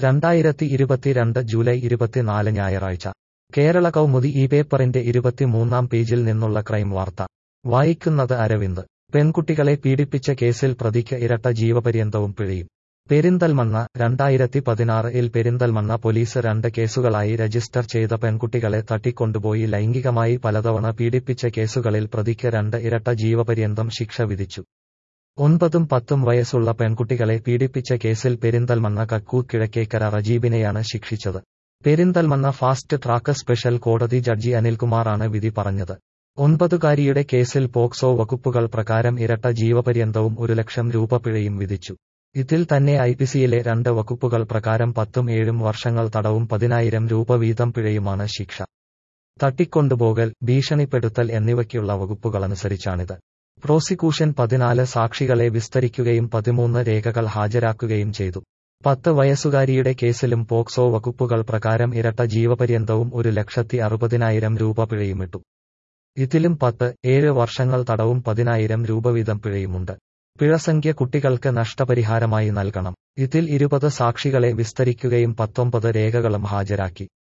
രണ്ടായിരത്തി ഇരുപത്തിരണ്ട് ജൂലൈ ഇരുപത്തിനാല് ഞായറാഴ്ച കേരള കൗമുദി ഈ പേപ്പറിന്റെ ഇരുപത്തിമൂന്നാം പേജിൽ നിന്നുള്ള ക്രൈം വാർത്ത വായിക്കുന്നത് അരവിന്ദ് പെൺകുട്ടികളെ പീഡിപ്പിച്ച കേസിൽ പ്രതിക്ക് ഇരട്ട ജീവപര്യന്തവും പിഴയും പെരിന്തൽമണ്ണ രണ്ടായിരത്തി പതിനാറിൽ പെരിന്തൽമണ്ണ പോലീസ് രണ്ട് കേസുകളായി രജിസ്റ്റർ ചെയ്ത പെൺകുട്ടികളെ തട്ടിക്കൊണ്ടുപോയി ലൈംഗികമായി പലതവണ പീഡിപ്പിച്ച കേസുകളിൽ പ്രതിക്ക് രണ്ട് ഇരട്ട ജീവപര്യന്തം ശിക്ഷ വിധിച്ചു ഒൻപതും പത്തും വയസ്സുള്ള പെൺകുട്ടികളെ പീഡിപ്പിച്ച കേസിൽ പെരിന്തൽമണ്ണ കക്കൂർ കിഴക്കേക്കര റജീബിനെയാണ് ശിക്ഷിച്ചത് പെരിന്തൽമണ്ണ ഫാസ്റ്റ് ട്രാക്ക് സ്പെഷ്യൽ കോടതി ജഡ്ജി അനിൽകുമാറാണ് വിധി പറഞ്ഞത് ഒൻപതുകാരിയുടെ കേസിൽ പോക്സോ വകുപ്പുകൾ പ്രകാരം ഇരട്ട ജീവപര്യന്തവും ഒരു ലക്ഷം രൂപ പിഴയും വിധിച്ചു ഇതിൽ തന്നെ ഐപിസിയിലെ രണ്ട് വകുപ്പുകൾ പ്രകാരം പത്തും ഏഴും വർഷങ്ങൾ തടവും പതിനായിരം രൂപ വീതം പിഴയുമാണ് ശിക്ഷ തട്ടിക്കൊണ്ടുപോകൽ ഭീഷണിപ്പെടുത്തൽ എന്നിവയ്ക്കുള്ള വകുപ്പുകളനുസരിച്ചാണിത് പ്രോസിക്യൂഷൻ പതിനാല് സാക്ഷികളെ വിസ്തരിക്കുകയും പതിമൂന്ന് രേഖകൾ ഹാജരാക്കുകയും ചെയ്തു പത്ത് വയസ്സുകാരിയുടെ കേസിലും പോക്സോ വകുപ്പുകൾ പ്രകാരം ഇരട്ട ജീവപര്യന്തവും ഒരു ലക്ഷത്തി അറുപതിനായിരം രൂപ പിഴയുമിട്ടു ഇതിലും പത്ത് ഏഴ് വർഷങ്ങൾ തടവും പതിനായിരം രൂപ വീതം പിഴയുമുണ്ട് പിഴസംഖ്യ കുട്ടികൾക്ക് നഷ്ടപരിഹാരമായി നൽകണം ഇതിൽ ഇരുപത് സാക്ഷികളെ വിസ്തരിക്കുകയും പത്തൊമ്പത് രേഖകളും ഹാജരാക്കി